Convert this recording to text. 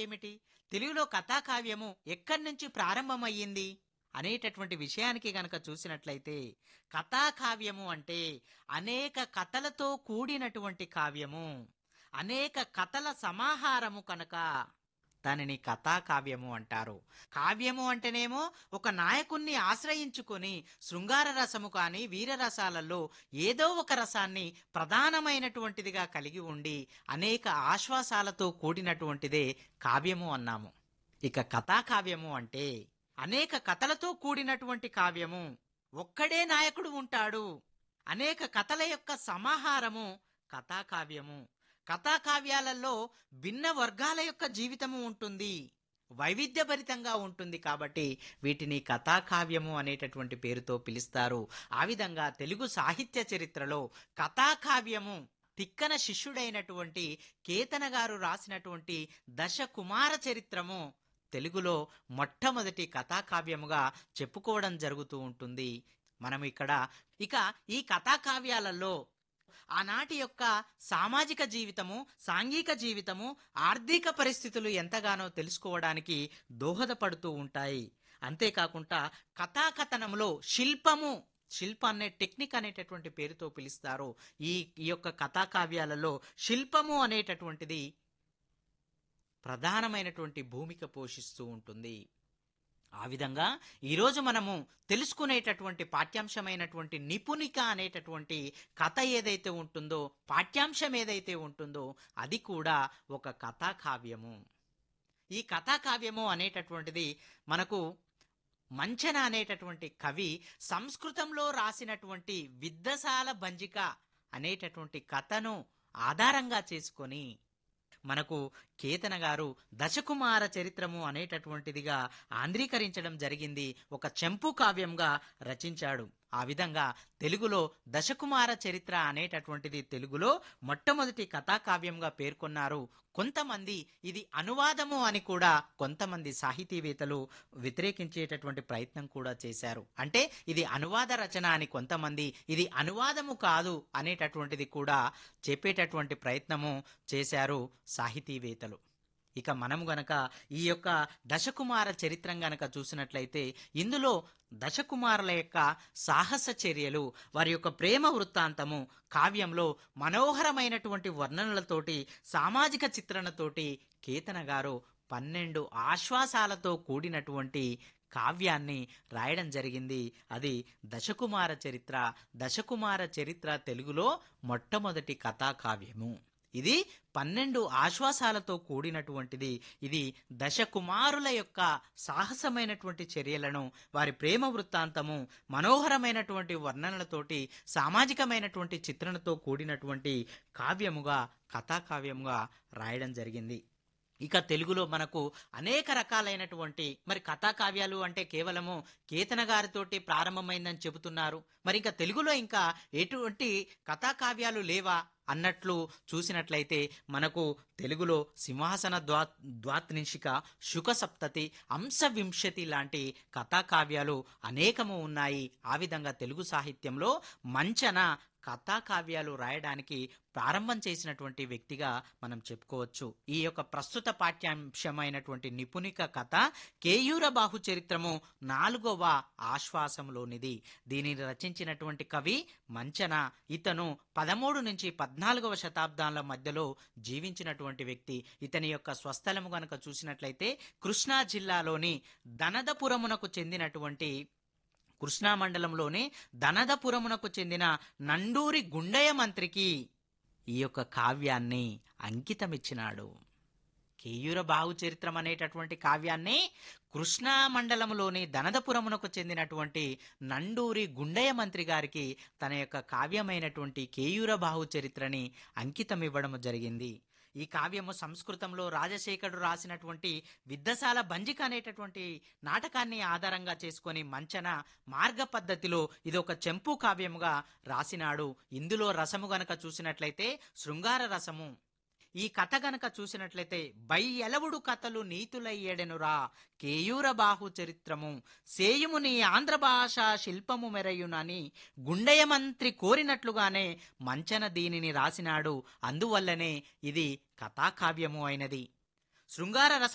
ఏమిటి తెలుగులో కథాకావ్యము ఎక్కడి నుంచి ప్రారంభమయ్యింది అనేటటువంటి విషయానికి గనక చూసినట్లయితే కథాకావ్యము అంటే అనేక కథలతో కూడినటువంటి కావ్యము అనేక కథల సమాహారము కనుక దానిని కథాకావ్యము అంటారు కావ్యము అంటేనేమో ఒక నాయకుణ్ణి ఆశ్రయించుకొని శృంగార రసము కానీ వీరరసాలలో ఏదో ఒక రసాన్ని ప్రధానమైనటువంటిదిగా కలిగి ఉండి అనేక ఆశ్వాసాలతో కూడినటువంటిదే కావ్యము అన్నాము ఇక కథాకావ్యము అంటే అనేక కథలతో కూడినటువంటి కావ్యము ఒక్కడే నాయకుడు ఉంటాడు అనేక కథల యొక్క సమాహారము కథాకావ్యము కథాకావ్యాలలో భిన్న వర్గాల యొక్క జీవితము ఉంటుంది వైవిధ్యభరితంగా ఉంటుంది కాబట్టి వీటిని కథాకావ్యము అనేటటువంటి పేరుతో పిలుస్తారు ఆ విధంగా తెలుగు సాహిత్య చరిత్రలో కథాకావ్యము తిక్కన శిష్యుడైనటువంటి కేతన గారు రాసినటువంటి దశకుమార చరిత్రము తెలుగులో మొట్టమొదటి కథాకావ్యముగా చెప్పుకోవడం జరుగుతూ ఉంటుంది మనం ఇక్కడ ఇక ఈ కథాకావ్యాలలో ఆనాటి యొక్క సామాజిక జీవితము సాంఘిక జీవితము ఆర్థిక పరిస్థితులు ఎంతగానో తెలుసుకోవడానికి దోహదపడుతూ ఉంటాయి అంతేకాకుండా కథాకథనంలో శిల్పము శిల్ప అనే టెక్నిక్ అనేటటువంటి పేరుతో పిలుస్తారు ఈ ఈ యొక్క కథాకావ్యాలలో శిల్పము అనేటటువంటిది ప్రధానమైనటువంటి భూమిక పోషిస్తూ ఉంటుంది ఆ విధంగా ఈరోజు మనము తెలుసుకునేటటువంటి పాఠ్యాంశమైనటువంటి నిపుణిక అనేటటువంటి కథ ఏదైతే ఉంటుందో పాఠ్యాంశం ఏదైతే ఉంటుందో అది కూడా ఒక కథాకావ్యము ఈ కథాకావ్యము అనేటటువంటిది మనకు మంచన అనేటటువంటి కవి సంస్కృతంలో రాసినటువంటి విద్దసాల బంజిక అనేటటువంటి కథను ఆధారంగా చేసుకొని మనకు కేతన గారు దశకుమార చరిత్రము అనేటటువంటిదిగా ఆంధ్రీకరించడం జరిగింది ఒక చెంపు కావ్యంగా రచించాడు ఆ విధంగా తెలుగులో దశకుమార చరిత్ర అనేటటువంటిది తెలుగులో మొట్టమొదటి కథాకావ్యంగా పేర్కొన్నారు కొంతమంది ఇది అనువాదము అని కూడా కొంతమంది సాహితీవేత్తలు వ్యతిరేకించేటటువంటి ప్రయత్నం కూడా చేశారు అంటే ఇది అనువాద రచన అని కొంతమంది ఇది అనువాదము కాదు అనేటటువంటిది కూడా చెప్పేటటువంటి ప్రయత్నము చేశారు సాహితీవేత్తలు ఇక మనము గనక ఈ యొక్క దశకుమార చరిత్రం గనక చూసినట్లయితే ఇందులో దశకుమారుల యొక్క సాహస చర్యలు వారి యొక్క ప్రేమ వృత్తాంతము కావ్యంలో మనోహరమైనటువంటి వర్ణనలతోటి సామాజిక చిత్రణతోటి కేతన గారు పన్నెండు ఆశ్వాసాలతో కూడినటువంటి కావ్యాన్ని రాయడం జరిగింది అది దశకుమార చరిత్ర దశకుమార చరిత్ర తెలుగులో మొట్టమొదటి కథాకావ్యము ఇది పన్నెండు ఆశ్వాసాలతో కూడినటువంటిది ఇది దశకుమారుల యొక్క సాహసమైనటువంటి చర్యలను వారి ప్రేమ వృత్తాంతము మనోహరమైనటువంటి వర్ణనలతోటి సామాజికమైనటువంటి చిత్రణతో కూడినటువంటి కావ్యముగా కథాకావ్యముగా రాయడం జరిగింది ఇక తెలుగులో మనకు అనేక రకాలైనటువంటి మరి కథాకావ్యాలు అంటే కేవలము కేతన గారితోటి ప్రారంభమైందని చెబుతున్నారు మరి ఇంకా తెలుగులో ఇంకా ఎటువంటి కథాకావ్యాలు లేవా అన్నట్లు చూసినట్లయితే మనకు తెలుగులో సింహాసన ద్వా ద్వాత్నిషిక శుక సప్తతి అంశవింశతి లాంటి కథాకావ్యాలు అనేకము ఉన్నాయి ఆ విధంగా తెలుగు సాహిత్యంలో మంచన కథాకావ్యాలు రాయడానికి ప్రారంభం చేసినటువంటి వ్యక్తిగా మనం చెప్పుకోవచ్చు ఈ యొక్క ప్రస్తుత పాఠ్యాంశమైనటువంటి నిపుణిక కథ కేయూర బాహు చరిత్రము నాలుగవ ఆశ్వాసంలోనిది దీనిని రచించినటువంటి కవి మంచన ఇతను పదమూడు నుంచి పద్నాలుగవ శతాబ్దాల మధ్యలో జీవించినటువంటి వ్యక్తి ఇతని యొక్క స్వస్థలము గనక చూసినట్లయితే కృష్ణా జిల్లాలోని దనదపురమునకు చెందినటువంటి కృష్ణా మండలంలోని దనదపురమునకు చెందిన నండూరి గుండయ్య మంత్రికి ఈ యొక్క కావ్యాన్ని అంకితమిచ్చినాడు కేయూర బాహు చరిత్రం అనేటటువంటి కావ్యాన్ని కృష్ణా మండలంలోని దనదపురమునకు చెందినటువంటి నండూరి గుండయ్య మంత్రి గారికి తన యొక్క కావ్యమైనటువంటి కేయూర బాహు చరిత్రని అంకితం ఇవ్వడం జరిగింది ఈ కావ్యము సంస్కృతంలో రాజశేఖరుడు రాసినటువంటి విద్దసాల బంజిక అనేటటువంటి నాటకాన్ని ఆధారంగా చేసుకొని మంచన మార్గ పద్ధతిలో ఇది ఒక చెంపు కావ్యముగా రాసినాడు ఇందులో రసము గనక చూసినట్లయితే శృంగార రసము ఈ కథ గనక చూసినట్లయితే బై ఎలవుడు కథలు నీతులయ్యేడెనురా కేయూర బాహు చరిత్రము సేయుము నీ ఆంధ్ర భాష శిల్పము మెరయునని గుండెయ మంత్రి కోరినట్లుగానే మంచన దీనిని రాసినాడు అందువల్లనే ఇది కథాకావ్యము అయినది శృంగార రస